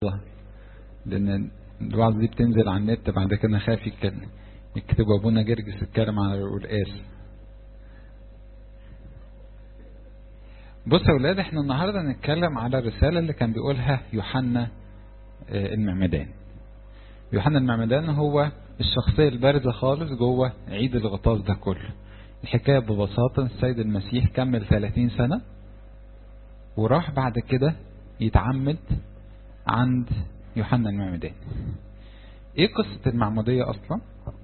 لان الوعظ دي بتنزل على النت بعد كده خاف يتكلم يكتبوا ابونا جرجس يتكلم على القلقاس بص يا ولاد احنا النهارده نتكلم على الرساله اللي كان بيقولها يوحنا المعمدان يوحنا المعمدان هو الشخصيه البارزه خالص جوه عيد الغطاس ده كله الحكايه ببساطه السيد المسيح كمل 30 سنه وراح بعد كده يتعمد عند يوحنا المعمدان ايه قصة المعمودية اصلا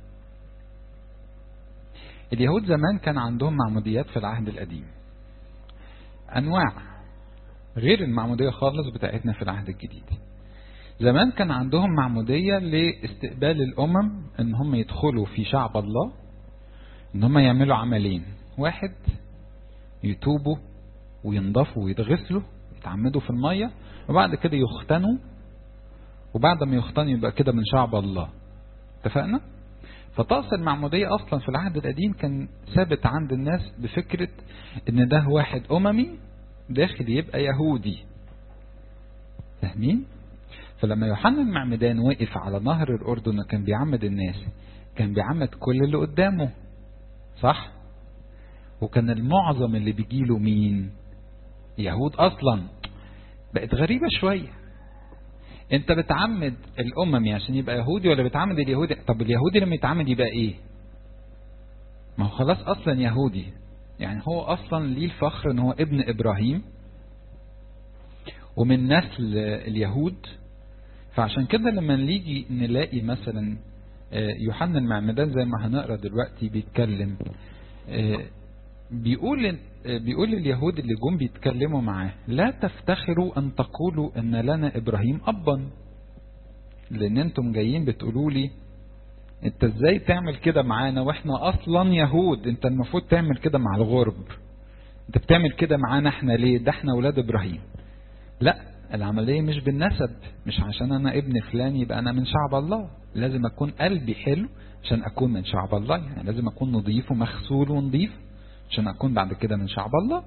اليهود زمان كان عندهم معموديات في العهد القديم انواع غير المعمودية خالص بتاعتنا في العهد الجديد زمان كان عندهم معمودية لاستقبال الامم ان هم يدخلوا في شعب الله ان هم يعملوا عملين واحد يتوبوا وينضفوا ويتغسلوا يتعمدوا في المية وبعد كده يختنوا وبعد ما يختنوا يبقى كده من شعب الله اتفقنا فطقس المعمودية أصلا في العهد القديم كان ثابت عند الناس بفكرة إن ده واحد أممي داخل يبقى يهودي فاهمين؟ فلما يوحنا المعمدان وقف على نهر الأردن وكان بيعمد الناس كان بيعمد كل اللي قدامه صح؟ وكان المعظم اللي بيجيله مين؟ يهود أصلا بقت غريبة شوية انت بتعمد الاممي عشان يبقى يهودي ولا بتعمد اليهودي طب اليهودي لما يتعمد يبقى ايه ما هو خلاص اصلا يهودي يعني هو اصلا ليه الفخر ان هو ابن ابراهيم ومن نسل اليهود فعشان كده لما نيجي نلاقي مثلا يوحنا المعمدان زي ما هنقرا دلوقتي بيتكلم بيقول بيقول لليهود اللي جم بيتكلموا معاه لا تفتخروا ان تقولوا ان لنا ابراهيم ابا لان انتم جايين بتقولوا لي انت ازاي تعمل كده معانا واحنا اصلا يهود انت المفروض تعمل كده مع الغرب انت بتعمل كده معانا احنا ليه ده احنا اولاد ابراهيم لا العملية مش بالنسب مش عشان انا ابن فلان يبقى انا من شعب الله لازم اكون قلبي حلو عشان اكون من شعب الله يعني لازم اكون نظيف ومغسول ونظيف عشان أكون بعد كده من شعب الله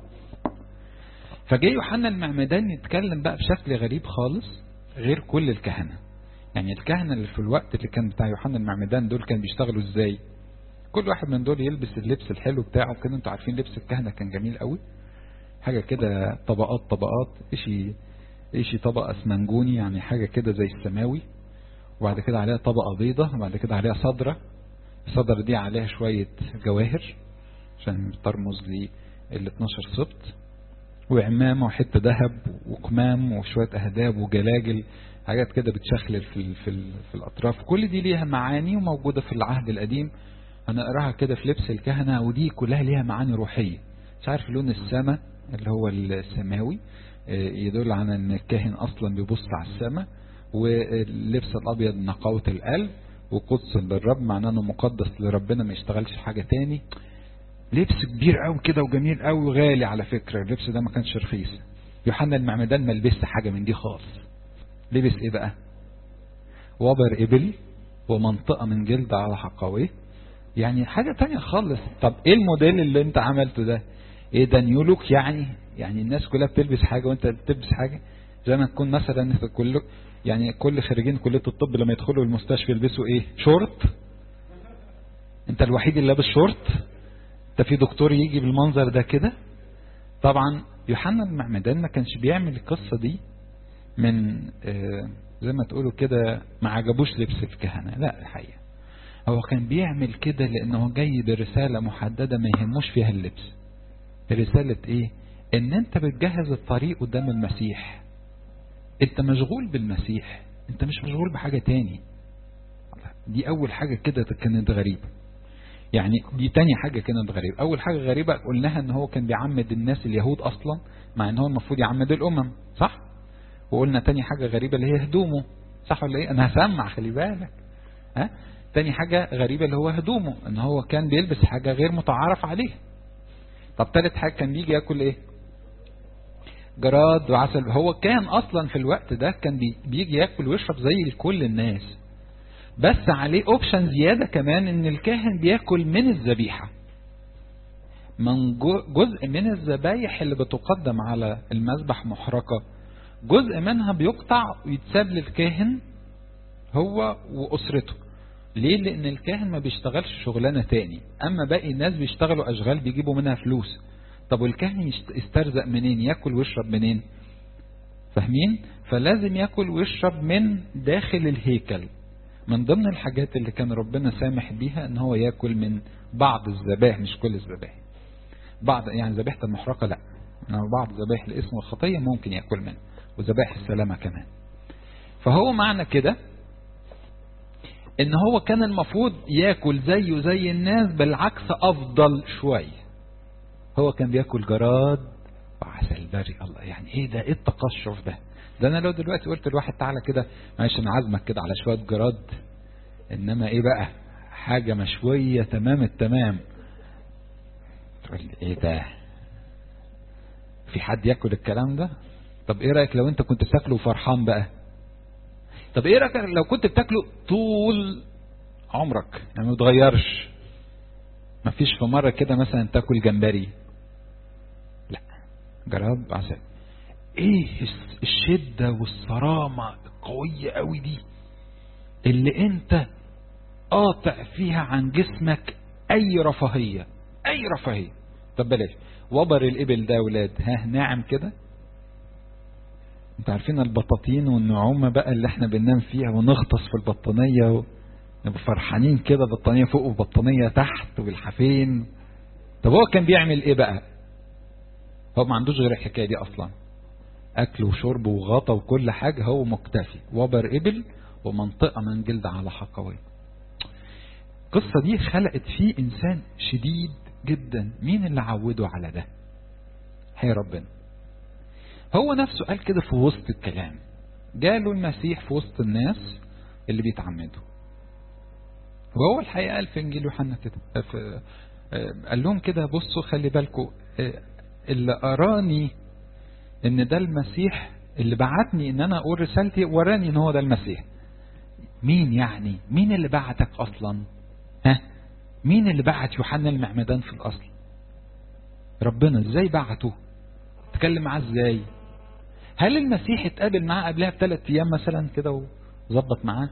فجاء يوحنا المعمدان يتكلم بقى بشكل غريب خالص غير كل الكهنة يعني الكهنة اللي في الوقت اللي كان بتاع يوحنا المعمدان دول كان بيشتغلوا ازاي كل واحد من دول يلبس اللبس الحلو بتاعه كده انتوا عارفين لبس الكهنة كان جميل قوي حاجة كده طبقات طبقات اشي اشي طبقة اسمنجوني يعني حاجة كده زي السماوي وبعد كده عليها طبقة بيضة وبعد كده عليها صدرة الصدرة دي عليها شوية جواهر عشان ترمز لل 12 سبط وعمامة وحتة ذهب وقمام وشوية أهداب وجلاجل حاجات كده بتشخلل في, ال في, ال في الأطراف كل دي ليها معاني وموجودة في العهد القديم هنقراها كده في لبس الكهنة ودي كلها ليها معاني روحية مش عارف لون السماء اللي هو السماوي يدل على ان الكاهن اصلا بيبص على السماء واللبس الابيض نقاوة القلب وقدس للرب معناه انه مقدس لربنا ما يشتغلش حاجة تاني لبس كبير قوي كده وجميل قوي وغالي على فكرة اللبس ده ما كانش رخيص يوحنا المعمدان ما لبسش حاجة من دي خالص لبس ايه بقى وبر ابل ومنطقة من جلد على حقويه يعني حاجة تانية خالص طب ايه الموديل اللي انت عملته ده ايه ده نيو لوك يعني يعني الناس كلها بتلبس حاجة وانت بتلبس حاجة زي ما تكون مثلا كل يعني كل خريجين كلية الطب لما يدخلوا المستشفى يلبسوا ايه شورت انت الوحيد اللي لابس شورت انت في دكتور يجي بالمنظر ده كده طبعا يوحنا المعمدان ما كانش بيعمل القصة دي من آه زي ما تقولوا كده ما عجبوش لبس الكهنة لا الحقيقة هو كان بيعمل كده لانه جاي برسالة محددة ما يهموش فيها اللبس رسالة ايه ان انت بتجهز الطريق قدام المسيح انت مشغول بالمسيح انت مش مشغول بحاجة تاني دي اول حاجة كده كانت غريبة يعني دي تاني حاجة كانت غريبة أول حاجة غريبة قلناها إن هو كان بيعمد الناس اليهود أصلا مع إن هو المفروض يعمد الأمم صح؟ وقلنا تاني حاجة غريبة اللي هي هدومه صح ولا إيه؟ أنا هسمع خلي بالك ها؟ تاني حاجة غريبة اللي هو هدومه إن هو كان بيلبس حاجة غير متعارف عليها طب تالت حاجة كان بيجي ياكل إيه؟ جراد وعسل هو كان أصلا في الوقت ده كان بيجي ياكل ويشرب زي كل الناس بس عليه اوبشن زيادة كمان ان الكاهن بياكل من الذبيحة من جزء من الذبايح اللي بتقدم على المذبح محرقة جزء منها بيقطع ويتساب للكاهن هو وأسرته ليه لأن الكاهن ما بيشتغلش شغلانة تاني أما باقي الناس بيشتغلوا أشغال بيجيبوا منها فلوس طب والكاهن يسترزق منين ياكل ويشرب منين فاهمين فلازم ياكل ويشرب من داخل الهيكل من ضمن الحاجات اللي كان ربنا سامح بيها ان هو ياكل من بعض الذبائح مش كل الذبائح بعض يعني ذبيحة المحرقة لا بعض ذبائح الاسم والخطية ممكن ياكل منه وذبائح السلامة كمان فهو معنى كده ان هو كان المفروض ياكل زيه زي الناس بالعكس افضل شوية هو كان بياكل جراد وعسل بري الله يعني ايه ده ايه التقشف ده ده انا لو دلوقتي قلت لواحد تعالى كده معلش انا عازمك كده على شويه جراد انما ايه بقى حاجه مشويه تمام التمام تقول لي ايه ده في حد ياكل الكلام ده طب ايه رايك لو انت كنت بتاكله فرحان بقى طب ايه رايك لو كنت بتاكله طول عمرك يعني ما بتغيرش ما فيش في مره كده مثلا تاكل جمبري لا جراد عسل ايه الشدة والصرامة القوية قوي دي اللي انت قاطع فيها عن جسمك اي رفاهية اي رفاهية طب بلاش وبر الابل ده ولاد ها ناعم كده انت عارفين البطاطين والنعومة بقى اللي احنا بننام فيها ونغطس في البطانية و... نبقى فرحانين كده بطانية فوق وبطانية تحت والحافين طب هو كان بيعمل ايه بقى هو ما عندوش غير الحكاية دي اصلا اكل وشرب وغطا وكل حاجة هو مكتفي وبر ابل ومنطقة من جلد على حقوي القصة دي خلقت فيه انسان شديد جدا مين اللي عوده على ده هي ربنا هو نفسه قال كده في وسط الكلام جاله المسيح في وسط الناس اللي بيتعمدوا وهو الحقيقة قال في انجيل يوحنا كده في قال لهم كده بصوا خلي بالكم اللي اراني ان ده المسيح اللي بعتني ان انا اقول رسالتي وراني ان هو ده المسيح مين يعني مين اللي بعتك اصلا ها مين اللي بعت يوحنا المعمدان في الاصل ربنا ازاي بعته اتكلم معاه ازاي هل المسيح اتقابل معاه قبلها بثلاث ايام مثلا كده وظبط معاه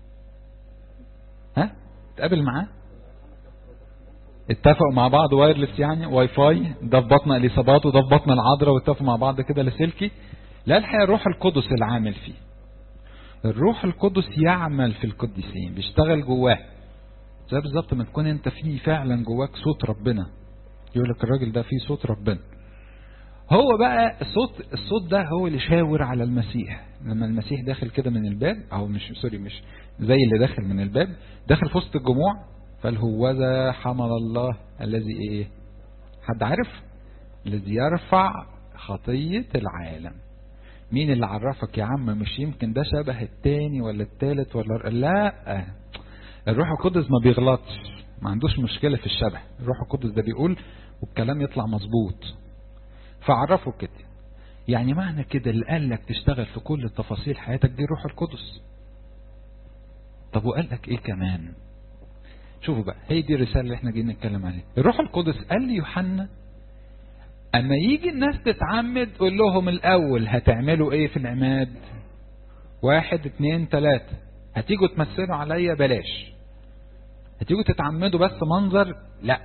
ها اتقابل معاه اتفقوا مع بعض وايرلس يعني واي فاي ده في بطن اليصابات وده في بطن العذراء واتفقوا مع بعض كده لاسلكي لا الحقيقه الروح القدس اللي عامل فيه الروح القدس يعمل في القديسين بيشتغل جواه زي بالظبط ما تكون انت فيه فعلا جواك صوت ربنا يقول لك الراجل ده فيه صوت ربنا هو بقى الصوت الصوت ده هو اللي شاور على المسيح لما المسيح داخل كده من الباب او مش سوري مش زي اللي داخل من الباب داخل في وسط الجموع قال هو ذا حمل الله الذي ايه حد عارف الذي يرفع خطية العالم مين اللي عرفك يا عم مش يمكن ده شبه التاني ولا التالت ولا لا الروح القدس ما بيغلطش ما عندوش مشكلة في الشبه الروح القدس ده بيقول والكلام يطلع مظبوط فعرفه كده يعني معنى كده اللي قال لك تشتغل في كل تفاصيل حياتك دي الروح القدس طب وقال لك ايه كمان شوفوا بقى هي دي الرسالة اللي احنا جايين نتكلم عليها الروح القدس قال ليوحنا اما يجي الناس تتعمد قول لهم الاول هتعملوا ايه في العماد واحد اتنين تلاتة هتيجوا تمثلوا عليا بلاش هتيجوا تتعمدوا بس منظر لا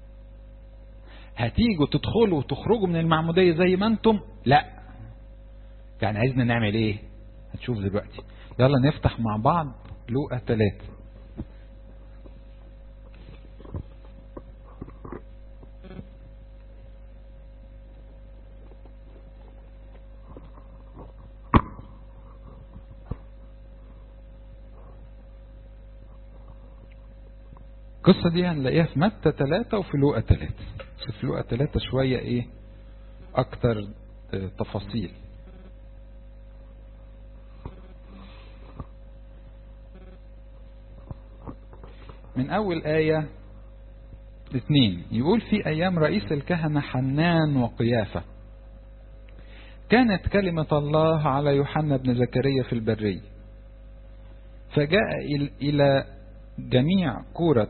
هتيجوا تدخلوا وتخرجوا من المعمودية زي ما انتم لا يعني عايزنا نعمل ايه هتشوف دلوقتي يلا نفتح مع بعض لوقا تلاتة القصة دي هنلاقيها في متى ثلاثة وفي لوقا ثلاثة بس في لوقا ثلاثة شوية ايه اكتر تفاصيل من اول آية اثنين يقول في ايام رئيس الكهنة حنان وقيافة كانت كلمة الله على يوحنا بن زكريا في البرية فجاء إلى جميع كورة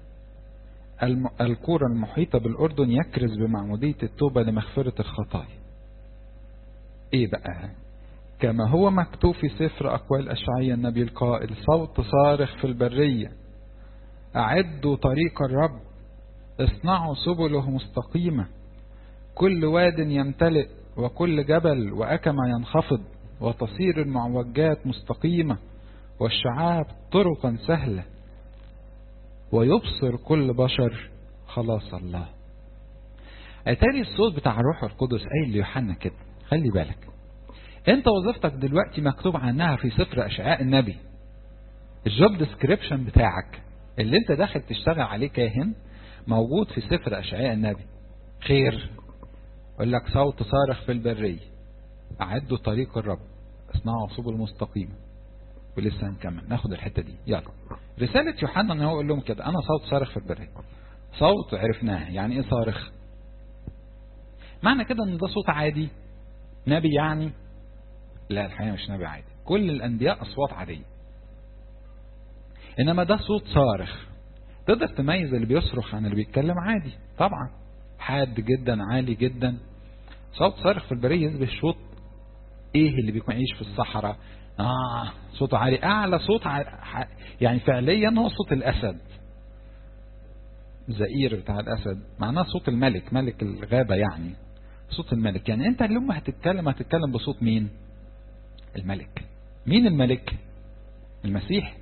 الكورة المحيطة بالأردن يكرز بمعمودية التوبة لمغفرة الخطايا ايه بقى كما هو مكتوب في سفر أقوال أشعية النبي القائل صوت صارخ في البرية أعدوا طريق الرب اصنعوا سبله مستقيمة كل واد يمتلئ وكل جبل وأكمة ينخفض وتصير المعوجات مستقيمة والشعاب طرقا سهلة ويبصر كل بشر خلاص الله اتاري الصوت بتاع الروح القدس قايل ليوحنا كده خلي بالك انت وظيفتك دلوقتي مكتوب عنها في سفر اشعاء النبي الجوب ديسكريبشن بتاعك اللي انت داخل تشتغل عليه كاهن موجود في سفر اشعاء النبي خير يقول لك صوت صارخ في البرية أعدوا طريق الرب اصنعوا سبل مستقيمة ولسه هنكمل ناخد الحتة دي يلا رسالة يوحنا ان هو يقول لهم كده انا صوت صارخ في البرية صوت عرفناه يعني ايه صارخ معنى كده ان ده صوت عادي نبي يعني لا الحقيقة مش نبي عادي كل الانبياء اصوات عادية انما ده صوت صارخ تقدر تميز اللي بيصرخ عن اللي بيتكلم عادي طبعا حاد جدا عالي جدا صوت صارخ في البرية يشبه صوت ايه اللي بيكون عايش في الصحراء اه صوته عالي اعلى صوت ع... يعني فعليا هو صوت الاسد زئير بتاع الاسد معناه صوت الملك ملك الغابة يعني صوت الملك يعني انت لما هتتكلم هتتكلم بصوت مين الملك مين الملك المسيح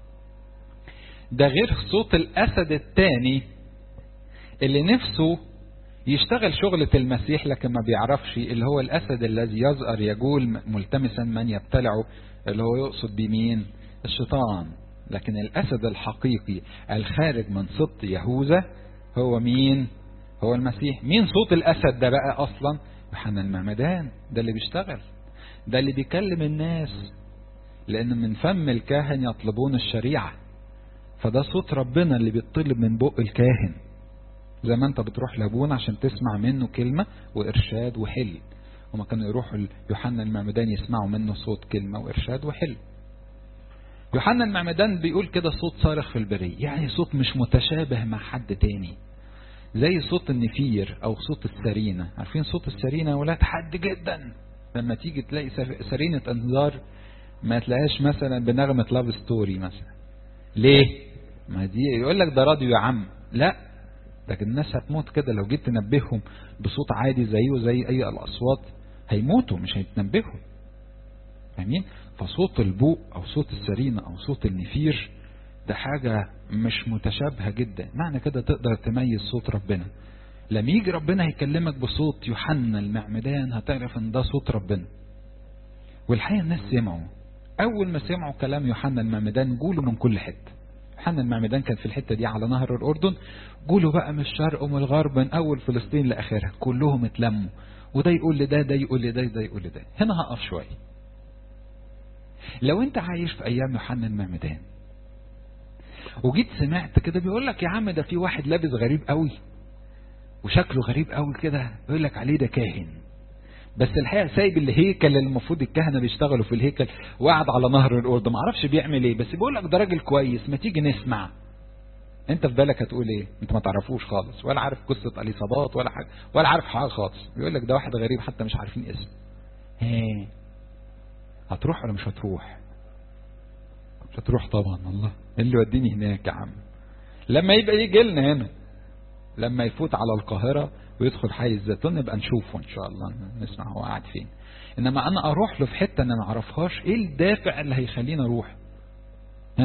ده غير صوت الاسد الثاني اللي نفسه يشتغل شغلة المسيح لكن ما بيعرفش اللي هو الأسد الذي يزأر يجول ملتمسا من يبتلعه اللي هو يقصد بمين الشيطان لكن الأسد الحقيقي الخارج من سبط يهوذا هو مين هو المسيح مين صوت الأسد ده بقى أصلا يوحنا المعمدان ده اللي بيشتغل ده اللي بيكلم الناس لأن من فم الكاهن يطلبون الشريعة فده صوت ربنا اللي بيطلب من بق الكاهن زي ما انت بتروح لابونا عشان تسمع منه كلمة وإرشاد وحل هما كانوا يروحوا يوحنا المعمدان يسمعوا منه صوت كلمة وإرشاد وحل يوحنا المعمدان بيقول كده صوت صارخ في البرية يعني صوت مش متشابه مع حد تاني زي صوت النفير او صوت السرينة عارفين صوت السرينة ولاد حد جدا لما تيجي تلاقي سرينة انذار ما تلاقيش مثلا بنغمة لاف ستوري مثلا ليه ما دي يقول لك ده راديو يا عم لا لكن الناس هتموت كده لو جيت تنبههم بصوت عادي زيه زي اي الاصوات هيموتوا مش هيتنبهوا فاهمين فصوت البوق او صوت السرينة او صوت النفير ده حاجة مش متشابهة جدا معنى كده تقدر تميز صوت ربنا لما يجي ربنا هيكلمك بصوت يوحنا المعمدان هتعرف ان ده صوت ربنا والحقيقة الناس سمعوا اول ما سمعوا كلام يوحنا المعمدان قولوا من كل حته يوحنا المعمدان كان في الحتة دي على نهر الأردن قولوا بقى من الشرق ومن الغرب من أول فلسطين لآخرها كلهم اتلموا وده يقول لده ده يقول لده ده يقول لده هنا هقف شوية لو انت عايش في أيام يوحنا المعمدان وجيت سمعت كده بيقول لك يا عم ده في واحد لابس غريب قوي وشكله غريب قوي كده يقول لك عليه ده كاهن بس الحقيقه سايب الهيكل اللي المفروض الكهنه بيشتغلوا في الهيكل وقعد على نهر الاردن ما اعرفش بيعمل ايه بس بيقول لك ده راجل كويس ما تيجي نسمع انت في بالك هتقول ايه انت ما تعرفوش خالص ولا عارف قصه اليصابات ولا حاجه ولا عارف حاجه خالص بيقول لك ده واحد غريب حتى مش عارفين اسمه هي هتروح ولا مش هتروح مش هتروح طبعا الله اللي يوديني هناك يا عم لما يبقى يجي لنا هنا لما يفوت على القاهرة ويدخل حي الزيتون نبقى نشوفه ان شاء الله نسمع هو قاعد فين انما انا اروح له في حتة انا ما اعرفهاش ايه الدافع اللي هيخليني اروح ها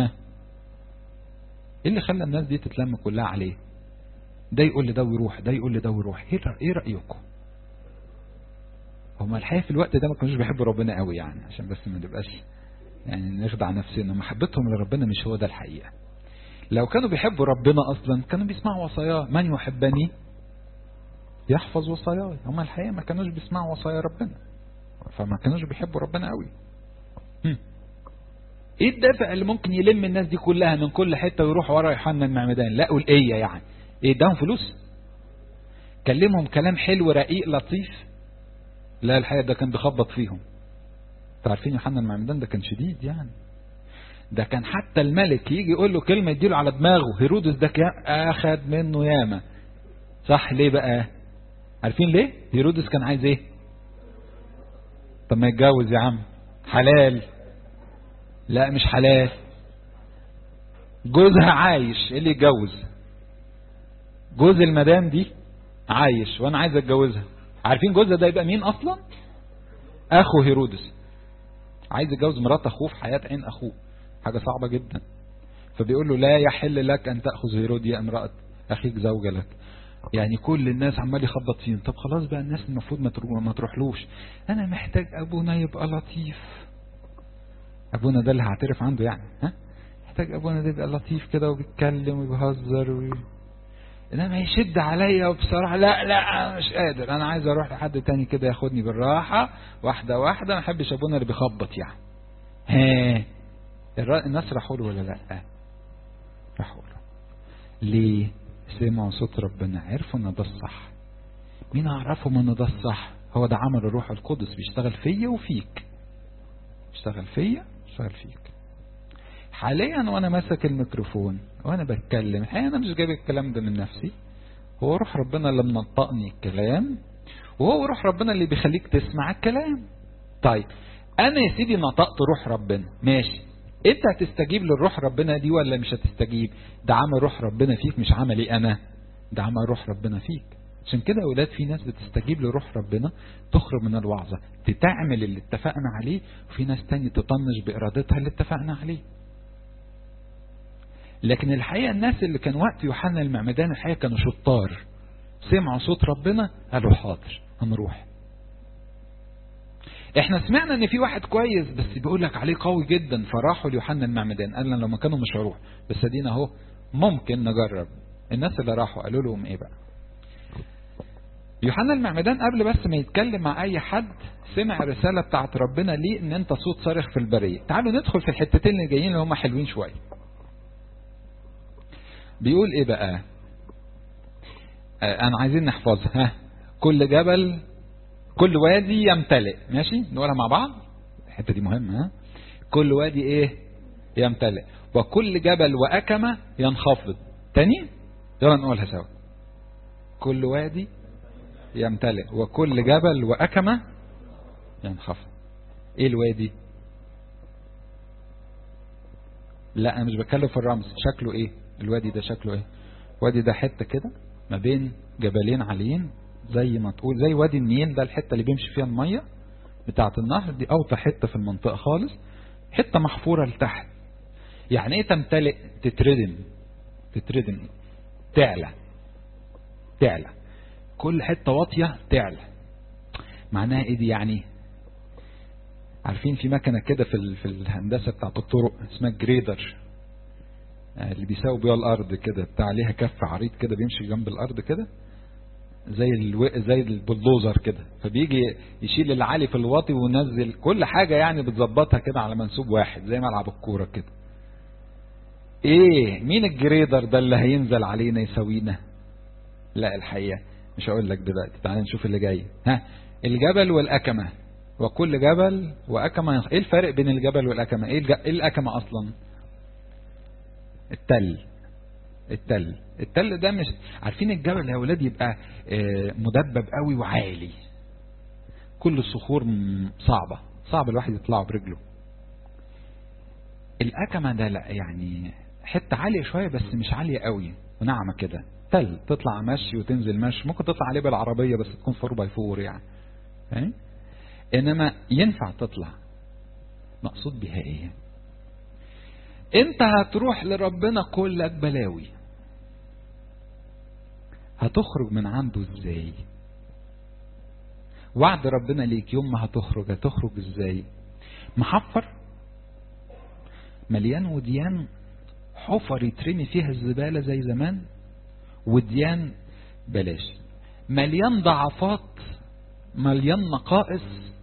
ايه اللي خلى الناس دي تتلم كلها عليه ده يقول لي ده ويروح ده يقول لي ده ويروح ايه ايه رايكم هما الحقيقه في الوقت ده ما كانوش بيحبوا ربنا قوي يعني عشان بس ما نبقاش يعني نخدع نفسنا محبتهم لربنا مش هو ده الحقيقه لو كانوا بيحبوا ربنا اصلا كانوا بيسمعوا وصاياه من يحبني يحفظ وصاياي هم الحقيقه ما كانوش بيسمعوا وصايا ربنا فما كانوش بيحبوا ربنا قوي هم. ايه الدافع اللي ممكن يلم الناس دي كلها من كل حته ويروحوا ورا يوحنا المعمدان لقوا الايه يعني ايه اداهم فلوس كلمهم كلام حلو رقيق لطيف لا الحقيقه ده كان بيخبط فيهم انتوا عارفين يوحنا المعمدان ده كان شديد يعني ده كان حتى الملك يجي يقول له كلمة يديله على دماغه هيرودس ده اخد منه ياما صح ليه بقى عارفين ليه هيرودس كان عايز ايه طب ما يتجوز يا عم حلال لا مش حلال جوزها عايش ايه اللي يتجوز جوز المدام دي عايش وانا عايز اتجوزها عارفين جوزها ده يبقى مين اصلا اخو هيرودس عايز يتجوز مرات اخوه في حياة عين اخوه حاجة صعبة جدا فبيقول له لا يحل لك ان تأخذ هيروديا امرأة اخيك زوجة لك يعني كل الناس عمال يخبط فيهم طب خلاص بقى الناس المفروض ما تروح ما تروحلوش انا محتاج ابونا يبقى لطيف ابونا ده اللي هعترف عنده يعني ها محتاج ابونا ده يبقى لطيف كده وبيتكلم وبيهزر و... انما يشد عليا وبصراحه لا لا انا مش قادر انا عايز اروح لحد تاني كده ياخدني بالراحه واحده واحده ما احبش ابونا اللي بيخبط يعني ها الناس راحوا له ولا لا راحوا له ليه سمعوا صوت ربنا عرفوا ان ده الصح مين عرفهم ان ده الصح هو ده عمل الروح القدس بيشتغل فيا وفيك بيشتغل فيا بيشتغل فيك حاليا وانا ماسك الميكروفون وانا بتكلم الحقيقه انا مش جايب الكلام ده من نفسي هو روح ربنا اللي منطقني الكلام وهو روح ربنا اللي بيخليك تسمع الكلام طيب انا يا سيدي نطقت روح ربنا ماشي انت هتستجيب للروح ربنا دي ولا مش هتستجيب ده عمل روح ربنا فيك مش عملي انا ده عمل روح ربنا فيك عشان كده يا اولاد في ناس بتستجيب لروح ربنا تخرج من الوعظة تتعمل اللي اتفقنا عليه وفي ناس تاني تطنش بارادتها اللي اتفقنا عليه لكن الحقيقة الناس اللي كان وقت يوحنا المعمدان الحقيقة كانوا شطار سمعوا صوت ربنا قالوا حاضر هنروح احنا سمعنا ان في واحد كويس بس بيقول لك عليه قوي جدا فراحوا ليوحنا المعمدان قال لنا لو ما كانوا مش هروح بس ادينا اهو ممكن نجرب الناس اللي راحوا قالوا لهم ايه بقى يوحنا المعمدان قبل بس ما يتكلم مع اي حد سمع الرساله بتاعت ربنا ليه ان انت صوت صارخ في البريه تعالوا ندخل في الحتتين اللي جايين اللي هم حلوين شويه بيقول ايه بقى آه انا عايزين نحفظها ها كل جبل كل وادي يمتلئ ماشي نقولها مع بعض الحته دي مهمه ها كل وادي ايه يمتلئ وكل جبل واكمه ينخفض تاني يلا نقولها سوا كل وادي يمتلئ وكل جبل واكمه ينخفض ايه الوادي لا انا مش بتكلم في الرمز شكله ايه الوادي ده شكله ايه وادي ده حته كده ما بين جبلين عاليين زي ما تقول زي وادي النيل ده الحته اللي بيمشي فيها الميه بتاعه النهر دي اوطى حته في المنطقه خالص حته محفوره لتحت يعني ايه تمتلئ تتردم تتردم تعلى تعلى كل حته واطيه تعلى معناها ايه دي يعني عارفين في مكنه كده في في الهندسه بتاعت الطرق اسمها جريدر اللي بيساوي بيها الارض كده بتاع عليها كف عريض كده بيمشي جنب الارض كده زي الو... زي البلدوزر كده فبيجي يشيل العالي في الواطي وينزل كل حاجة يعني بتظبطها كده على منسوب واحد زي ملعب الكورة كده ايه مين الجريدر ده اللي هينزل علينا يساوينا لا الحقيقة مش هقول لك دلوقتي تعال نشوف اللي جاي ها الجبل والأكمة وكل جبل وأكمة ايه الفرق بين الجبل والأكمة ايه, الج... إيه الأكمة اصلا التل التل التل ده مش عارفين الجبل يا ولاد يبقى مدبب قوي وعالي كل الصخور صعبة صعب الواحد يطلعه برجله الأكمة ده لا يعني حتة عالية شوية بس مش عالية قوي وناعمة كده تل تطلع مشي وتنزل مشي ممكن تطلع عليه بالعربية بس تكون فور باي فور يعني فاهم انما ينفع تطلع مقصود بها ايه انت هتروح لربنا كلك بلاوي هتخرج من عنده ازاي وعد ربنا ليك يوم ما هتخرج هتخرج ازاي محفر مليان وديان حفر يترمي فيها الزبالة زي زمان وديان بلاش مليان ضعفات مليان نقائص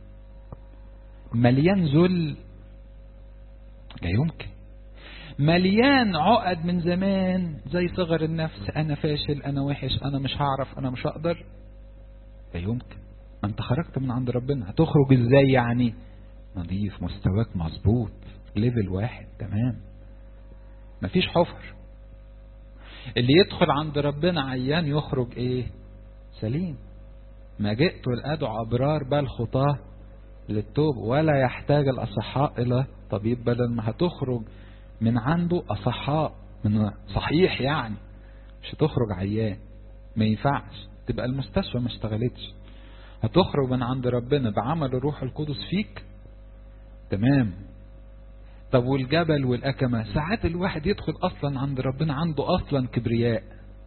مليان ذل لا يمكن مليان عقد من زمان زي صغر النفس انا فاشل انا وحش انا مش هعرف انا مش هقدر لا يمكن ما انت خرجت من عند ربنا هتخرج ازاي يعني نضيف مستواك مظبوط ليفل واحد تمام مفيش حفر اللي يدخل عند ربنا عيان يخرج ايه سليم ما جئت لأدعو أبرار بل خطاه للتوب ولا يحتاج الأصحاء إلى طبيب بدل ما هتخرج من عنده أصحاء من صحيح يعني مش هتخرج عيان ما ينفعش تبقى المستشفى ما اشتغلتش هتخرج من عند ربنا بعمل الروح القدس فيك تمام طب والجبل والأكمة ساعات الواحد يدخل أصلا عند ربنا عنده أصلا كبرياء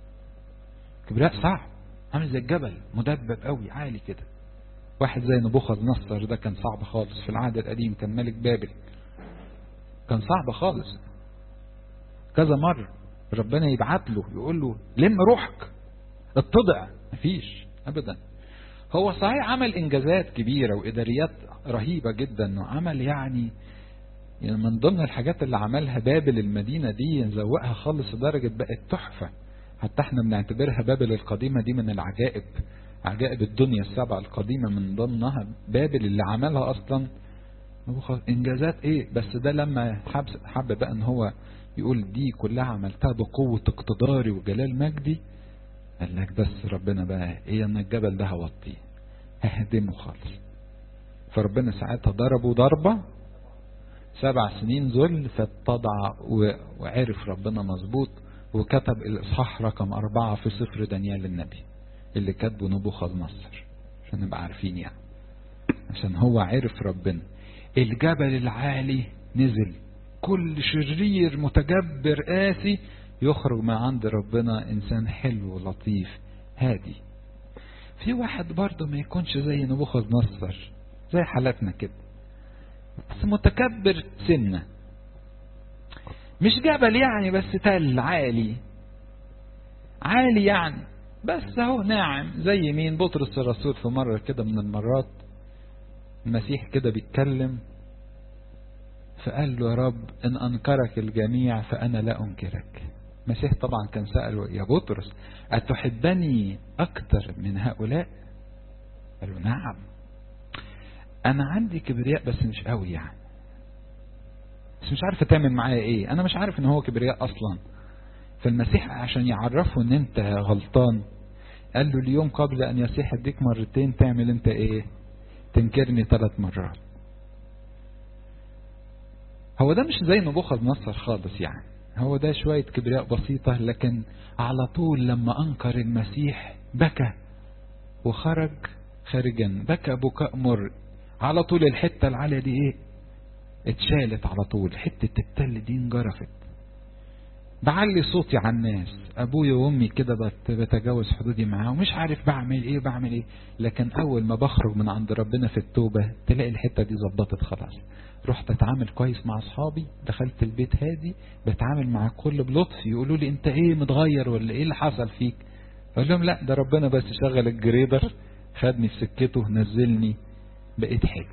كبرياء صعب عامل زي الجبل مدبب قوي عالي كده واحد زي نبوخذ نصر ده كان صعب خالص في العهد القديم كان ملك بابل كان صعب خالص كذا مرة ربنا يبعت له يقول له لم روحك اتضع مفيش ابدا هو صحيح عمل انجازات كبيرة واداريات رهيبة جدا وعمل يعني يعني من ضمن الحاجات اللي عملها بابل المدينة دي نزوقها خالص لدرجة بقت تحفة حتى احنا بنعتبرها بابل القديمة دي من العجائب عجائب الدنيا السبع القديمة من ضمنها بابل اللي عملها اصلا انجازات ايه بس ده لما حب, حب بقى ان هو يقول دي كلها عملتها بقوة اقتداري وجلال مجدي قال لك بس ربنا بقى ايه ان الجبل ده هوطيه ههدمه خالص فربنا ساعتها ضربه ضربة سبع سنين ذل فاتضع وعرف ربنا مظبوط وكتب الإصحاح رقم أربعة في سفر دانيال النبي اللي كاتبه نبوخذ نصر عشان نبقى عارفين يعني عشان هو عرف ربنا الجبل العالي نزل كل شرير متجبر قاسي يخرج من عند ربنا إنسان حلو لطيف هادي في واحد برضه ما يكونش زي نبوخذ نصر زي حالتنا كده بس متكبر سنة مش جبل يعني بس تل عالي عالي يعني بس اهو ناعم زي مين بطرس الرسول في مرة كده من المرات المسيح كده بيتكلم فقال له يا رب إن أنكرك الجميع فأنا لا أنكرك المسيح طبعا كان سأله يا بطرس أتحبني أكثر من هؤلاء قال له نعم أنا عندي كبرياء بس مش قوي يعني بس مش عارف تعمل معايا إيه أنا مش عارف إن هو كبرياء أصلا فالمسيح عشان يعرفه إن أنت غلطان قال له اليوم قبل أن يسيح يديك مرتين تعمل أنت إيه تنكرني ثلاث مرات هو ده مش زي نبوخذ نصر خالص يعني هو ده شوية كبرياء بسيطة لكن على طول لما أنكر المسيح بكى وخرج خارجا بكى بكاء مر على طول الحتة العالية دي ايه اتشالت على طول حتة التل دي انجرفت بعلي صوتي على الناس ابويا وامي كده بتجاوز حدودي معاه ومش عارف بعمل ايه بعمل ايه لكن اول ما بخرج من عند ربنا في التوبة تلاقي الحتة دي ظبطت خلاص رحت اتعامل كويس مع اصحابي دخلت البيت هادي بتعامل مع كل بلطف يقولوا لي انت ايه متغير ولا ايه اللي حصل فيك اقول لهم لا ده ربنا بس شغل الجريدر خدني في سكته نزلني بقيت حلو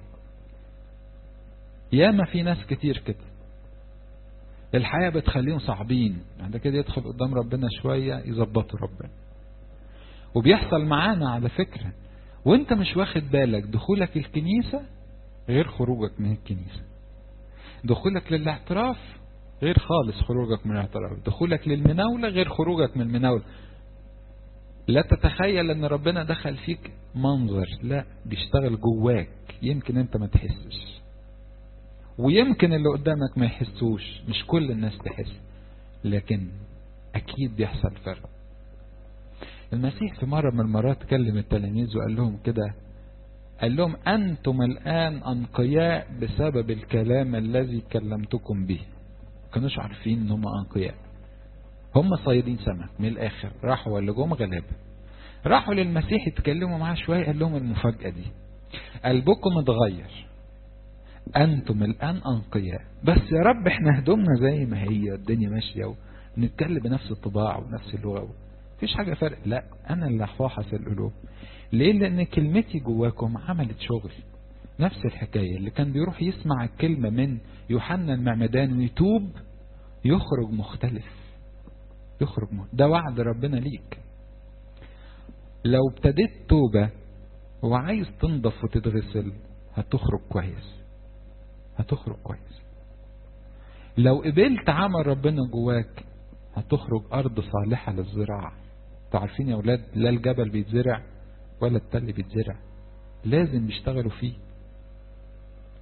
ياما في ناس كتير كده الحياة بتخليهم صعبين بعد كده يدخل قدام ربنا شوية يظبطوا ربنا وبيحصل معانا على فكرة وانت مش واخد بالك دخولك الكنيسة غير خروجك من الكنيسة دخولك للاعتراف غير خالص خروجك من الاعتراف دخولك للمناولة غير خروجك من المناولة لا تتخيل ان ربنا دخل فيك منظر لا بيشتغل جواك يمكن انت ما تحسش ويمكن اللي قدامك ما يحسوش مش كل الناس تحس لكن اكيد بيحصل فرق المسيح في مرة من المرات كلم التلاميذ وقال لهم كده قال لهم أنتم الآن أنقياء بسبب الكلام الذي كلمتكم به كانوش عارفين ان هم أنقياء هم صيادين سمك من الآخر راحوا ولا جم غلابة راحوا للمسيح يتكلموا معاه شوية قال لهم المفاجأة دي قلبكم اتغير أنتم الآن أنقياء بس يا رب احنا هدومنا زي ما هي الدنيا ماشية ونتكلم بنفس الطباع ونفس اللغة مفيش حاجة فرق لا أنا اللي هفحص القلوب ليه لأن كلمتي جواكم عملت شغل نفس الحكاية اللي كان بيروح يسمع الكلمة من يوحنا المعمدان ويتوب يخرج مختلف يخرج مختلف. ده وعد ربنا ليك لو ابتديت توبة وعايز تنضف وتتغسل هتخرج كويس هتخرج كويس لو قبلت عمل ربنا جواك هتخرج أرض صالحة للزراعة تعرفين يا أولاد لا الجبل بيتزرع ولا التل بيتزرع لازم يشتغلوا فيه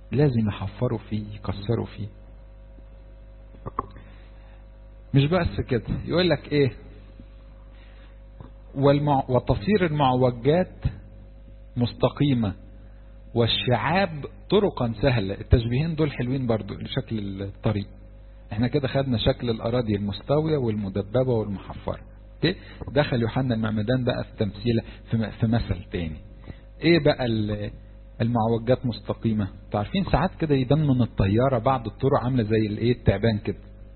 لازم يحفروا فيه يكسروا فيه مش بس كده يقول لك ايه والمع... وتصير المعوجات مستقيمة والشعاب طرقا سهلة التشبيهين دول حلوين برضو لشكل الطريق احنا كده خدنا شكل الأراضي المستوية والمدببة والمحفرة اوكي دخل يوحنا المعمدان بقى في تمثيل في, في مثل تاني ايه بقى المعوجات مستقيمة تعرفين ساعات كده يبان من الطيارة بعض الطرق عاملة زي الايه التعبان كده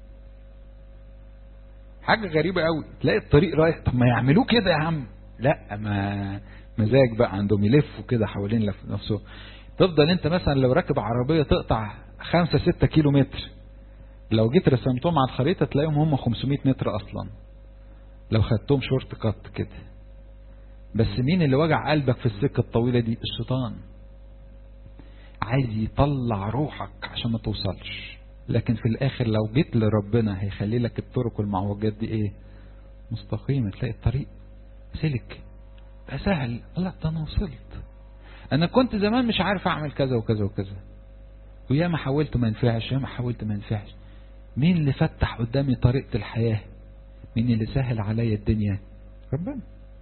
حاجة غريبة قوي تلاقي الطريق رايح طب ما يعملوه كده يا عم لا ما مزاج بقى عندهم يلفوا كده حوالين نفسه تفضل انت مثلا لو راكب عربية تقطع خمسة ستة كيلو متر لو جيت رسمتهم على الخريطة تلاقيهم هم 500 متر اصلا لو خدتهم شورت كات كده بس مين اللي وجع قلبك في السكة الطويلة دي الشيطان عايز يطلع روحك عشان ما توصلش لكن في الاخر لو جيت لربنا هيخلي لك الطرق والمعوجات دي ايه مستقيمة تلاقي الطريق سلك بقى سهل لا ده انا وصلت انا كنت زمان مش عارف اعمل كذا وكذا وكذا ويا ما حاولت ما ينفعش يا ما حاولت ما ينفعش مين اللي فتح قدامي طريقة الحياة مين اللي سهل عليا الدنيا ربنا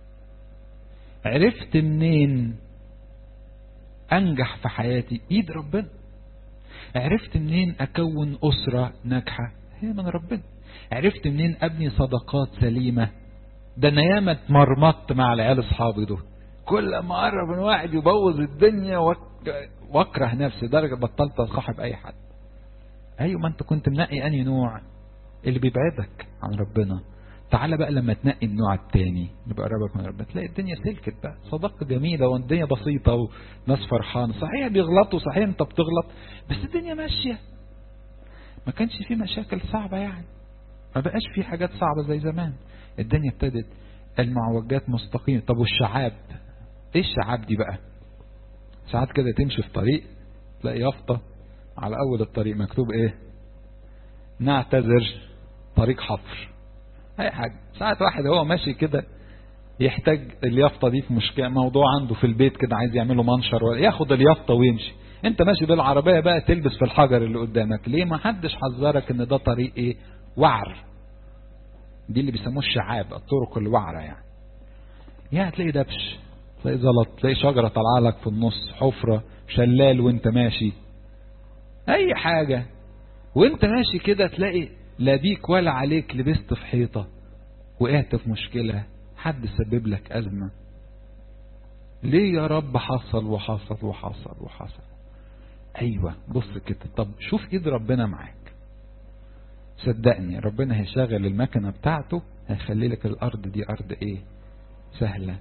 عرفت منين انجح في حياتي ايد ربنا عرفت منين اكون اسرة ناجحة هي من ربنا عرفت منين ابني صداقات سليمة ده انا ياما اتمرمطت مع العيال اصحابي دول كل ما اقرب من واحد يبوظ الدنيا واكره نفسي درجة بطلت اصاحب اي حد ايوه ما انت كنت منقي انهي نوع اللي بيبعدك عن ربنا تعالى بقى لما تنقي النوع التاني اللي بيقربك من ربنا تلاقي الدنيا سلكت بقى صداقة جميلة والدنيا بسيطة وناس فرحانة صحيح بيغلطوا صحيح انت بتغلط بس الدنيا ماشية ما كانش في مشاكل صعبة يعني ما بقاش في حاجات صعبة زي زمان الدنيا ابتدت المعوجات مستقيمة طب والشعاب ايه الشعاب دي بقى ساعات كده تمشي في طريق تلاقي يافطة على اول الطريق مكتوب ايه نعتذر طريق حفر اي حاجة ساعات واحد هو ماشي كده يحتاج اليافطة دي في مشكلة موضوع عنده في البيت كده عايز يعمله منشر ولا ياخد اليافطة ويمشي انت ماشي بالعربية بقى تلبس في الحجر اللي قدامك ليه ما حدش حذرك ان ده طريق ايه وعر دي اللي بيسموه الشعاب الطرق الوعرة يعني يعني تلاقي دبش تلاقي زلط تلاقي شجرة طالعه لك في النص حفرة شلال وانت ماشي اي حاجة وانت ماشي كده تلاقي لا بيك ولا عليك لبست في حيطة وقعت في مشكلة حد سبب لك أزمة ليه يا رب حصل وحصل وحصل وحصل أيوة بص كده طب شوف إيد ربنا معاك صدقني ربنا هيشغل المكنة بتاعته هيخلي لك الأرض دي أرض إيه سهلة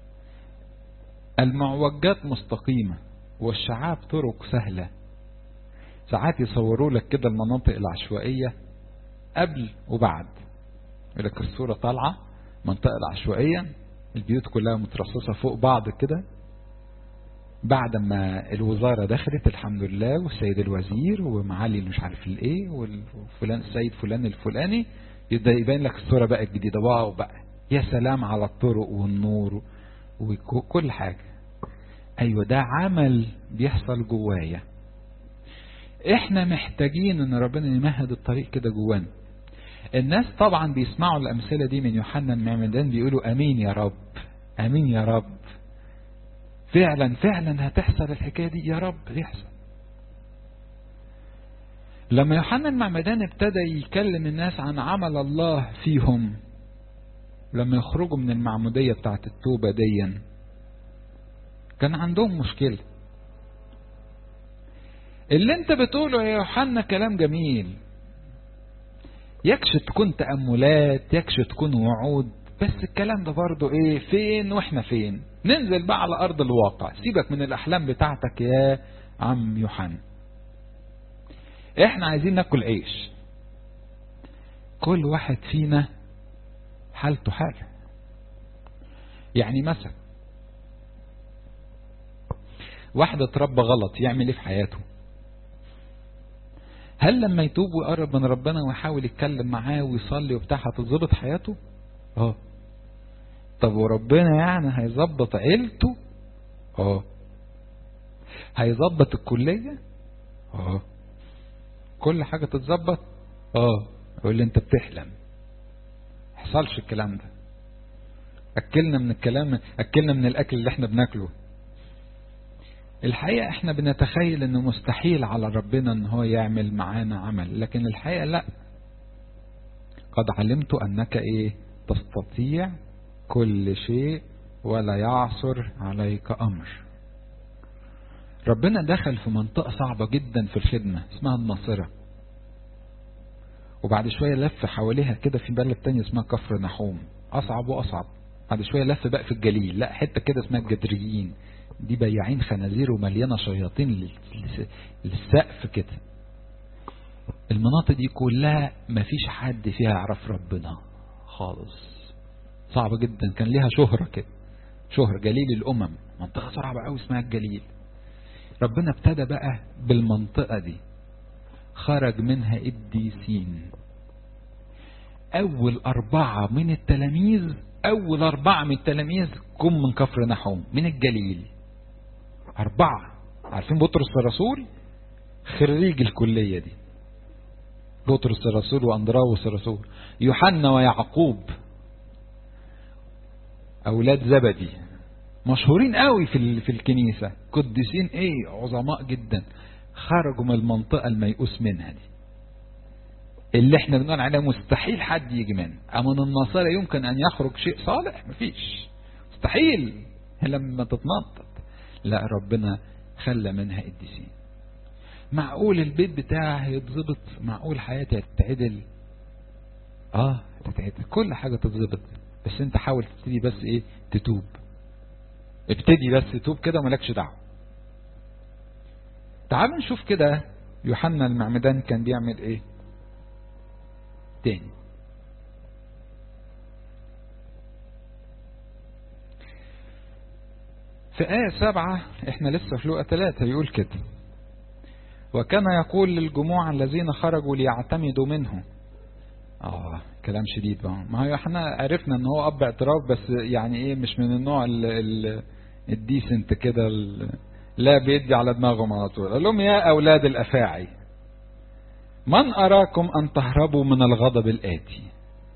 المعوجات مستقيمة والشعاب طرق سهلة ساعات يصوروا لك كده المناطق العشوائية قبل وبعد يقول لك الصورة طالعة منطقة العشوائية البيوت كلها مترصصة فوق بعض كده بعد ما الوزارة دخلت الحمد لله والسيد الوزير ومعالي مش عارف الايه والفلان السيد فلان الفلاني يبدأ يبين لك الصورة بقى الجديدة واو بقى يا سلام على الطرق والنور وكل حاجة ايوه ده عمل بيحصل جوايا احنا محتاجين ان ربنا يمهد الطريق كده جوانا الناس طبعا بيسمعوا الامثلة دي من يوحنا المعمدان بيقولوا امين يا رب امين يا رب فعلا فعلا هتحصل الحكاية دي يا رب يحصل لما يوحنا المعمدان ابتدى يكلم الناس عن عمل الله فيهم لما يخرجوا من المعمودية بتاعت التوبة ديا كان عندهم مشكلة اللي انت بتقوله يا يوحنا كلام جميل يكش تكون تأملات يكش تكون وعود بس الكلام ده برضه ايه فين واحنا فين ننزل بقى على ارض الواقع سيبك من الاحلام بتاعتك يا عم يوحنا احنا عايزين ناكل عيش كل واحد فينا حالته حاجة يعني مثلا واحد اتربى غلط يعمل ايه في حياته هل لما يتوب ويقرب من ربنا ويحاول يتكلم معاه ويصلي وبتاع هتظبط حياته اه طب وربنا يعني هيظبط عيلته اه هيظبط الكلية اه كل حاجة تتظبط اه يقول لي انت بتحلم حصلش الكلام ده اكلنا من الكلام اكلنا من الاكل اللي احنا بناكله الحقيقة احنا بنتخيل انه مستحيل على ربنا ان هو يعمل معانا عمل لكن الحقيقة لا قد علمت انك ايه تستطيع كل شيء ولا يعصر عليك امر ربنا دخل في منطقة صعبة جدا في الخدمة اسمها الناصرة وبعد شوية لف حواليها كده في بلد تانية اسمها كفر نحوم أصعب وأصعب بعد شوية لف بقى في الجليل لا حتة كده اسمها الجدريين دي بياعين خنازير ومليانة شياطين للسقف كده المناطق دي كلها مفيش حد فيها يعرف ربنا خالص صعبة جدا كان ليها شهرة كده شهرة جليل الأمم منطقة صعبة قوي اسمها الجليل ربنا ابتدى بقى بالمنطقة دي خرج منها قديسين أول أربعة من التلاميذ أول أربعة من التلاميذ جم من كفر نحوم من الجليل أربعة عارفين بطرس الرسول خريج الكلية دي بطرس الرسول وأندراوس الرسول يوحنا ويعقوب أولاد زبدي مشهورين قوي في في الكنيسة قديسين ايه عظماء جدا خرجوا من المنطقة الميؤوس منها دي اللي احنا بنقول عليها مستحيل حد يجي منها اما من النصارى يمكن ان يخرج شيء صالح مفيش مستحيل لما تتنطط لا ربنا خلى منها قديسين معقول البيت بتاعها هيتظبط معقول حياتي هتتعدل اه تتعدل كل حاجة تتظبط بس انت حاول تبتدي بس ايه تتوب ابتدي بس توب كده وملكش دعوه تعالوا نشوف كده يوحنا المعمدان كان بيعمل ايه تاني في آية سبعة احنا لسه في لقى ثلاثة يقول كده وكان يقول للجموع الذين خرجوا ليعتمدوا منه اه كلام شديد بقى ما هو احنا عرفنا ان هو اب اعتراف بس يعني ايه مش من النوع الديسنت كده لا بيدي على دماغهم على طول قال لهم يا اولاد الافاعي من اراكم ان تهربوا من الغضب الاتي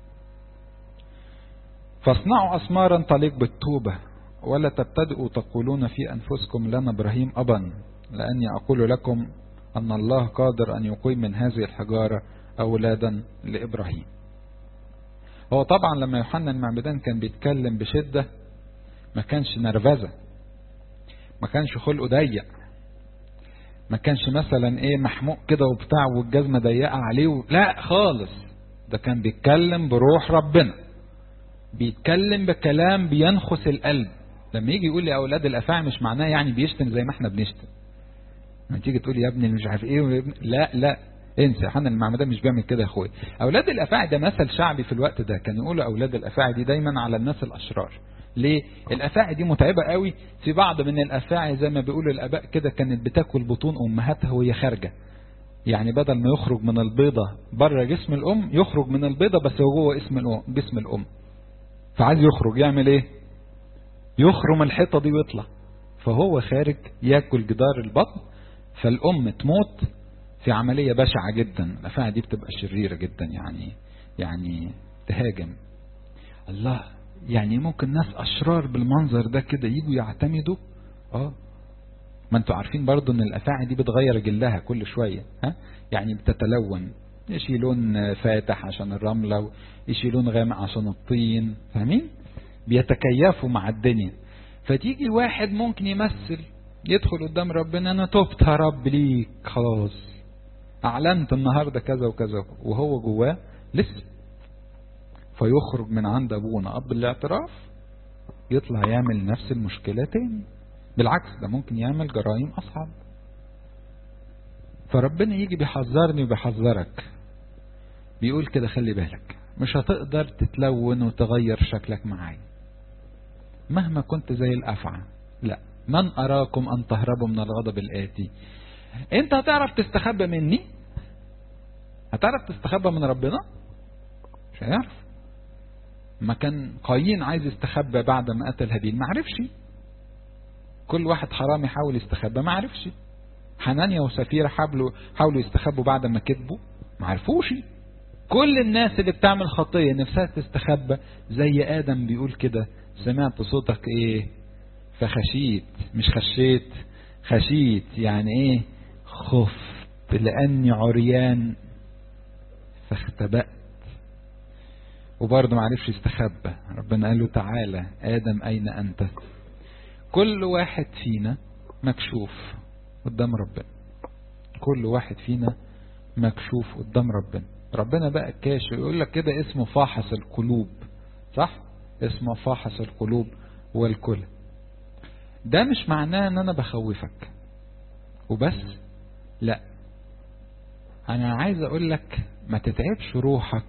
فاصنعوا اسمارا تليق بالتوبه ولا تبتدئوا تقولون في انفسكم لنا ابراهيم ابا لاني اقول لكم ان الله قادر ان يقيم من هذه الحجاره أولادا لإبراهيم هو طبعا لما يوحنا المعمدان كان بيتكلم بشدة ما كانش نرفزة ما كانش خلقه ضيق ما كانش مثلا ايه محموق كده وبتاع والجزمة ضيقة عليه و... لا خالص ده كان بيتكلم بروح ربنا بيتكلم بكلام بينخس القلب لما يجي يقول لي اولاد الافاعي مش معناه يعني بيشتم زي ما احنا بنشتم لما تيجي تقول يا ابني مش عارف ايه لا لا انسى يوحنا المعمدان مش بيعمل كده يا اخويا اولاد الافاعي ده مثل شعبي في الوقت ده كانوا يقولوا اولاد الافاعي دي دايما على الناس الاشرار ليه الافاعي دي متعبه قوي في بعض من الافاعي زي ما بيقولوا الاباء كده كانت بتاكل بطون امهاتها وهي خارجه يعني بدل ما يخرج من البيضه بره جسم الام يخرج من البيضه بس هو جوه اسم الام جسم الام فعايز يخرج يعمل ايه يخرم الحيطه دي ويطلع فهو خارج ياكل جدار البطن فالام تموت في عملية بشعة جدا الأفاعي دي بتبقى شريرة جدا يعني يعني تهاجم الله يعني ممكن ناس أشرار بالمنظر ده كده يجوا يعتمدوا اه ما انتوا عارفين برضو ان الأفاعي دي بتغير جلها كل شوية ها يعني بتتلون يشيلون فاتح عشان الرملة يشيلون غامق عشان الطين فاهمين بيتكيفوا مع الدنيا فتيجي واحد ممكن يمثل يدخل قدام ربنا انا تبت يا رب ليك خلاص اعلنت النهاردة كذا وكذا وهو جواه لسه فيخرج من عند ابونا اب الاعتراف يطلع يعمل نفس المشكلة تاني بالعكس ده ممكن يعمل جرائم اصعب فربنا يجي بيحذرني وبيحذرك بيقول كده خلي بالك مش هتقدر تتلون وتغير شكلك معايا مهما كنت زي الافعى لا من اراكم ان تهربوا من الغضب الاتي انت هتعرف تستخبى مني هتعرف تستخبى من ربنا مش هيعرف ما كان قايين عايز يستخبى بعد ما قتل هابيل ما عرفش كل واحد حرام يحاول يستخبى ما عرفش حنانيا وسفيرة حاولوا حاولوا يستخبوا بعد ما كذبوا ما عرفوش كل الناس اللي بتعمل خطية نفسها تستخبى زي آدم بيقول كده سمعت صوتك ايه فخشيت مش خشيت خشيت يعني ايه خفت لأني عريان فاختبأت وبرضه ما عرفش يستخبى ربنا قال له تعالى آدم أين أنت كل واحد فينا مكشوف قدام ربنا كل واحد فينا مكشوف قدام ربنا ربنا بقى كاشف يقول لك كده اسمه فاحص القلوب صح اسمه فاحص القلوب والكل ده مش معناه ان انا بخوفك وبس لا انا عايز اقول لك ما تتعبش روحك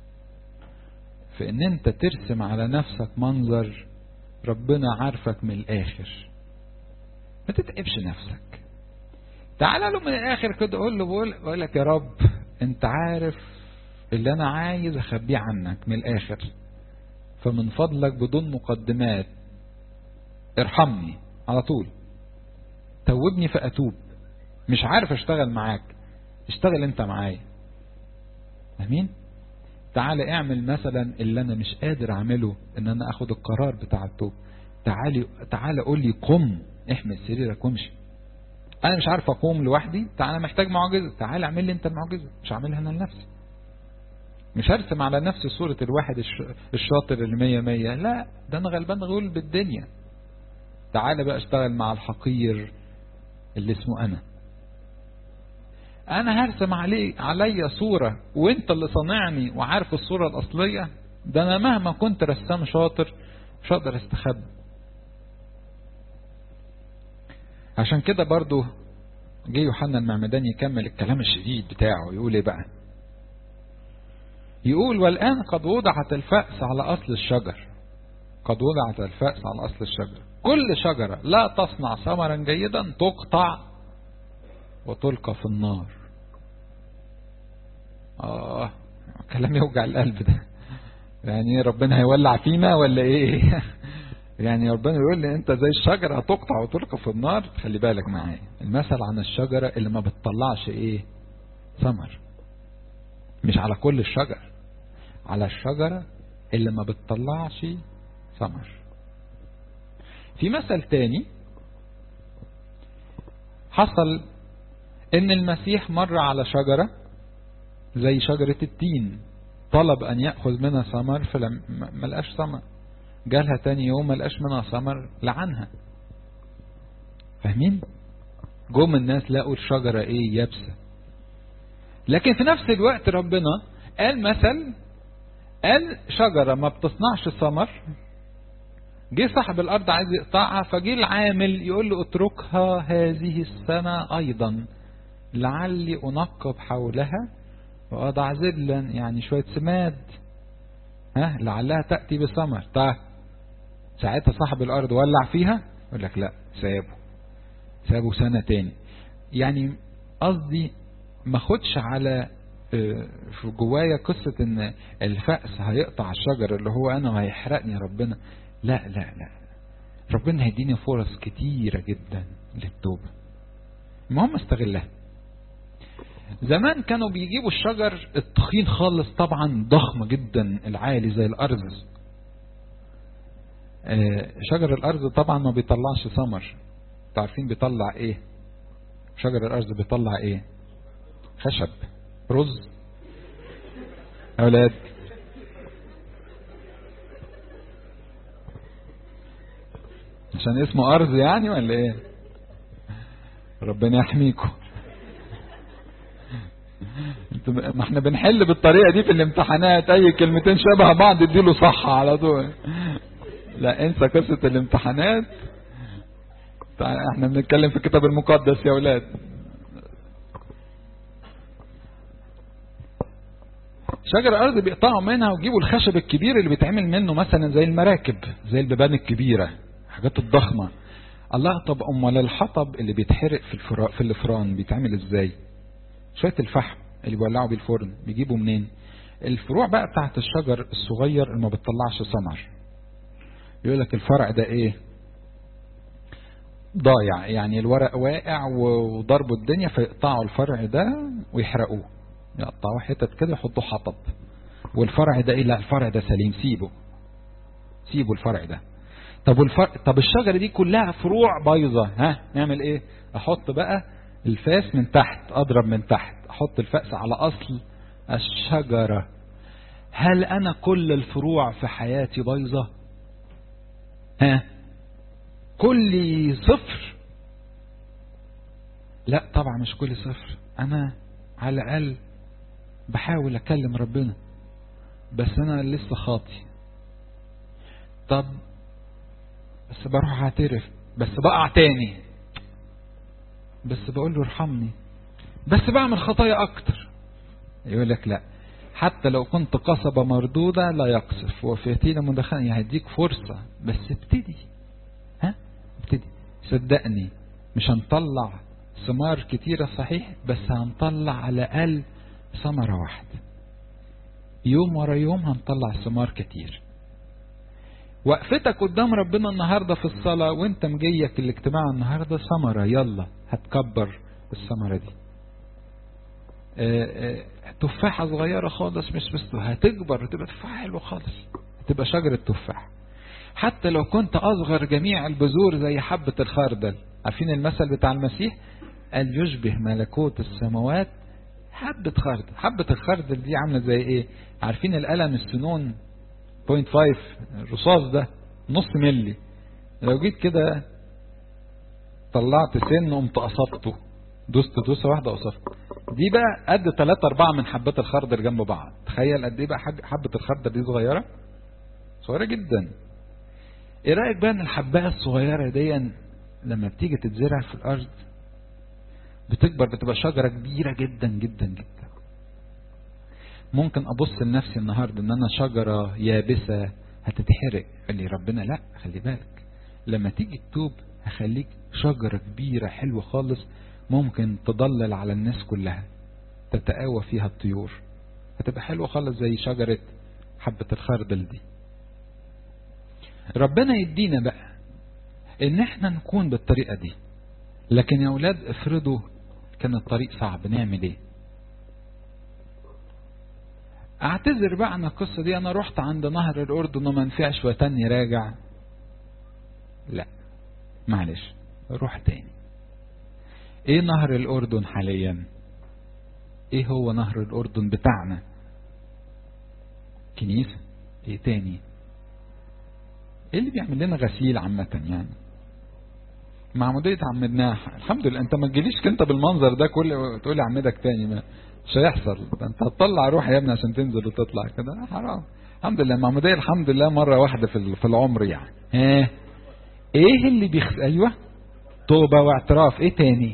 في ان انت ترسم على نفسك منظر ربنا عارفك من الاخر ما تتعبش نفسك تعال له من الاخر كده قول له بقول, بقول لك يا رب انت عارف اللي انا عايز اخبيه عنك من الاخر فمن فضلك بدون مقدمات ارحمني على طول توبني فاتوب مش عارف اشتغل معاك اشتغل انت معايا امين تعالى اعمل مثلا اللي انا مش قادر اعمله ان انا اخد القرار بتاع التوب تعالي تعالى قول لي قم احمل سريرك وامشي انا مش عارف اقوم لوحدي تعالى محتاج معجزه تعالى اعمل لي انت المعجزه مش هعملها انا لنفسي مش هرسم على نفسي صورة الواحد الشاطر اللي مية مية لا ده انا غلبان غول بالدنيا تعالى بقى اشتغل مع الحقير اللي اسمه انا انا هرسم علي عليا صورة وانت اللي صانعني وعارف الصورة الاصلية ده انا مهما كنت رسام شاطر مش هقدر استخبى عشان كده برضو جه يوحنا المعمداني يكمل الكلام الشديد بتاعه يقول ايه بقى يقول والآن قد وضعت الفأس على أصل الشجر قد وضعت الفأس على أصل الشجر كل شجرة لا تصنع ثمرا جيدا تقطع وتلقى في النار آه كلام يوجع القلب ده يعني ربنا هيولع فينا ولا ايه يعني ربنا يقول لي انت زي الشجرة هتقطع وتلقى في النار خلي بالك معايا المثل عن الشجرة اللي ما بتطلعش ايه ثمر مش على كل الشجر على الشجرة اللي ما بتطلعش ثمر في مثل تاني حصل ان المسيح مر على شجرة زي شجرة التين طلب ان يأخذ منها ثمر فلم ملقاش ثمر جالها تاني يوم ملقاش منها ثمر لعنها فاهمين جم الناس لقوا الشجرة ايه يابسة لكن في نفس الوقت ربنا قال مثل قال شجرة ما بتصنعش ثمر جه صاحب الارض عايز يقطعها فجه العامل يقول له اتركها هذه السنة ايضا لعلي انقب حولها واضع ذلا يعني شوية سماد ها لعلها تأتي بثمر طيب ساعتها صاحب الارض ولع فيها يقول لك لا سابه سابه سنة تاني يعني قصدي ما خدش على في جوايا قصة ان الفأس هيقطع الشجر اللي هو انا وهيحرقني ربنا لا لا لا ربنا هيديني فرص كتيرة جدا للتوبة المهم استغلها زمان كانوا بيجيبوا الشجر التخين خالص طبعا ضخم جدا العالي زي الارز شجر الارز طبعا ما بيطلعش ثمر عارفين بيطلع ايه شجر الارز بيطلع ايه خشب رز اولاد عشان اسمه ارز يعني ولا ايه ربنا يحميكم ما احنا بنحل بالطريقة دي في الامتحانات اي كلمتين شبه بعض اديله صح على طول لا انسى قصة الامتحانات احنا بنتكلم في الكتاب المقدس يا اولاد شجر الارض بيقطعوا منها ويجيبوا الخشب الكبير اللي بيتعمل منه مثلا زي المراكب زي البيبان الكبيرة حاجات الضخمة الله طب امال الحطب اللي بيتحرق في الفرا في الفران بيتعمل ازاي شوية الفحم اللي بيولعوا بيه الفرن بيجيبوا منين الفروع بقى بتاعت الشجر الصغير اللي ما بتطلعش ثمر يقول لك الفرع ده ايه ضايع يعني الورق واقع وضربوا الدنيا فيقطعوا الفرع ده ويحرقوه يقطعوا حتت كده يحطوا حطب والفرع ده ايه لا الفرع ده سليم سيبه سيبوا الفرع ده طب والفرع طب الشجرة دي كلها فروع بايظة ها نعمل ايه احط بقى الفاس من تحت اضرب من تحت احط الفأس على اصل الشجرة هل انا كل الفروع في حياتي بايظة ها كل صفر لا طبعا مش كل صفر انا على الاقل بحاول اكلم ربنا بس انا لسه خاطي طب بس بروح اعترف بس بقع تاني بس بقول له ارحمني بس بعمل خطايا اكتر يقول لك لا حتى لو كنت قصبة مردودة لا يقصف وفيتينا مدخنة يعني هديك فرصة بس ابتدي ها ابتدي صدقني مش هنطلع ثمار كتيرة صحيح بس هنطلع على الأقل ثمرة واحدة يوم ورا يوم هنطلع ثمار كتير وقفتك قدام ربنا النهاردة في الصلاة وانت مجيك الاجتماع النهاردة ثمرة يلا هتكبر الثمرة دي تفاحة صغيرة خالص مش بس هتكبر وتبقى تفاحة حلوة خالص تبقى شجرة تفاح حتى لو كنت أصغر جميع البذور زي حبة الخردل عارفين المثل بتاع المسيح قال يشبه ملكوت السماوات حبة خردل حبة الخردل دي عاملة زي ايه عارفين القلم السنون 0.5 الرصاص ده نص ملي لو جيت كده طلعت سن قمت قصفته دوست دوسه واحده قصفته دي بقى قد 3 4 من حبات الخردل جنب بعض تخيل قد ايه بقى حبه الخردل دي صغيره صغيره جدا ايه رايك بقى ان الحبايه الصغيره دي لما بتيجي تتزرع في الارض بتكبر بتبقى شجره كبيره جدا جدا جدا ممكن ابص لنفسي النهارده ان انا شجره يابسه هتتحرق قال لي ربنا لا خلي بالك لما تيجي تتوب هخليك شجره كبيره حلوه خالص ممكن تضلل على الناس كلها تتقاوى فيها الطيور هتبقى حلوه خالص زي شجره حبه الخردل دي ربنا يدينا بقى ان احنا نكون بالطريقه دي لكن يا اولاد افرضوا كان الطريق صعب نعمل ايه اعتذر بقى عن القصة دي انا رحت عند نهر الاردن وما نفعش وتاني راجع لا معلش روح تاني ايه نهر الاردن حاليا ايه هو نهر الاردن بتاعنا كنيسة ايه تاني ايه اللي بيعمل لنا غسيل عامة يعني معمودية عمدناها الحمد لله انت ما تجيليش انت بالمنظر ده كل تقول لي عمدك تاني ما مش هيحصل ده انت هتطلع روح يا ابني عشان تنزل وتطلع كده حرام الحمد لله المعمودية الحمد لله مرة واحدة في في العمر يعني ها ايه اللي بيخ ايوه توبة واعتراف ايه تاني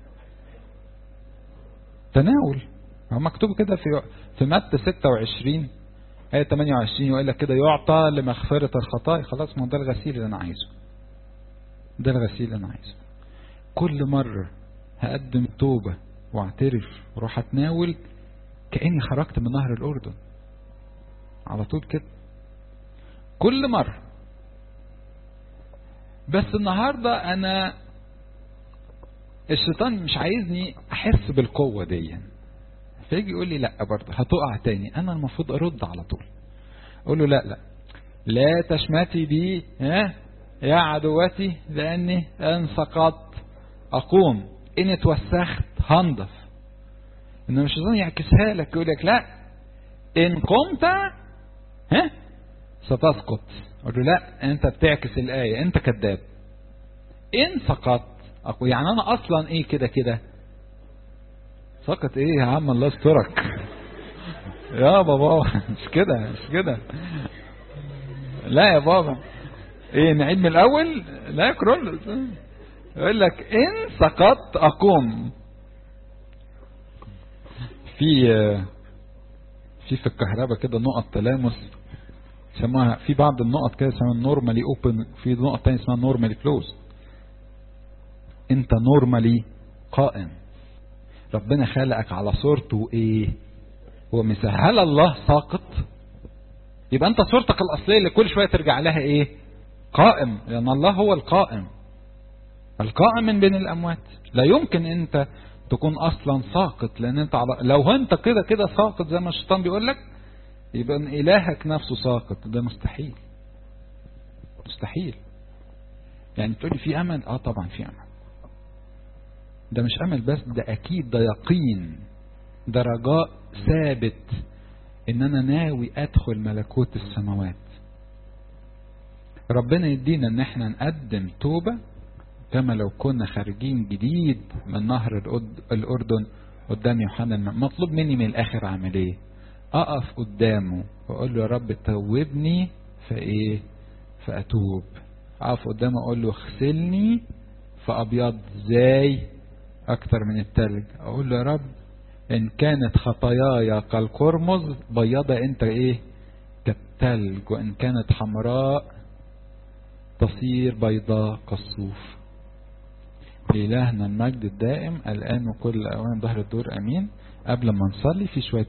تناول هو مكتوب كده في في متى 26 آية 28 يقول لك كده يعطى لمغفرة الخطايا خلاص ما ده الغسيل اللي أنا عايزه ده الغسيل اللي أنا عايزه كل مرة هقدم توبة واعترف واروح اتناول كأني خرجت من نهر الأردن على طول كده كل مرة بس النهاردة أنا الشيطان مش عايزني أحس بالقوة دي فيجي يقول لي لا برضه هتقع تاني أنا المفروض أرد على طول أقول له لا لا لا تشمتي بي ها يا عدوتي لأني إن سقطت أقوم إن اتوسخت هنضف إنما الشيطان يعكسها لك يقول لك لا إن قمت ها ستسقط أقول له لا أنت بتعكس الآية أنت كذاب إن سقطت أقول يعني أنا أصلا إيه كده كده سقط إيه يا عم الله يسترك يا بابا مش كده مش كده لا يا بابا ايه نعيد من الاول لا كرول يقول لك ان سقطت اقوم في في في الكهرباء كده نقط تلامس سماها في بعض النقط كده اسمها نورمالي اوبن في نقط تانية اسمها نورمالي كلوز انت نورمالي قائم ربنا خلقك على صورته ايه هو مسهل الله ساقط يبقى انت صورتك الاصليه اللي كل شويه ترجع لها ايه قائم لان الله هو القائم القائم من بين الأموات لا يمكن أنت تكون أصلا ساقط لأن أنت على لو أنت كده كده ساقط زي ما الشيطان بيقول لك يبقى إن إلهك نفسه ساقط ده مستحيل مستحيل يعني تقولي في أمل آه طبعا في أمل ده مش أمل بس ده أكيد ده يقين ده رجاء ثابت إن أنا ناوي أدخل ملكوت السماوات ربنا يدينا إن احنا نقدم توبة كما لو كنا خارجين جديد من نهر الأردن قدام يوحنا مطلوب مني من الآخر أعمل إيه؟ أقف قدامه وأقول له يا رب توبني فإيه؟ فأتوب أقف قدامه أقول له اغسلني فأبيض زي أكتر من التلج أقول له يا رب إن كانت خطاياي كالقرمز بيضة أنت إيه؟ كالتلج وإن كانت حمراء تصير بيضاء كالصوف لإلهنا المجد الدائم الآن وكل أوان ظهر الدور أمين قبل ما نصلي في شوية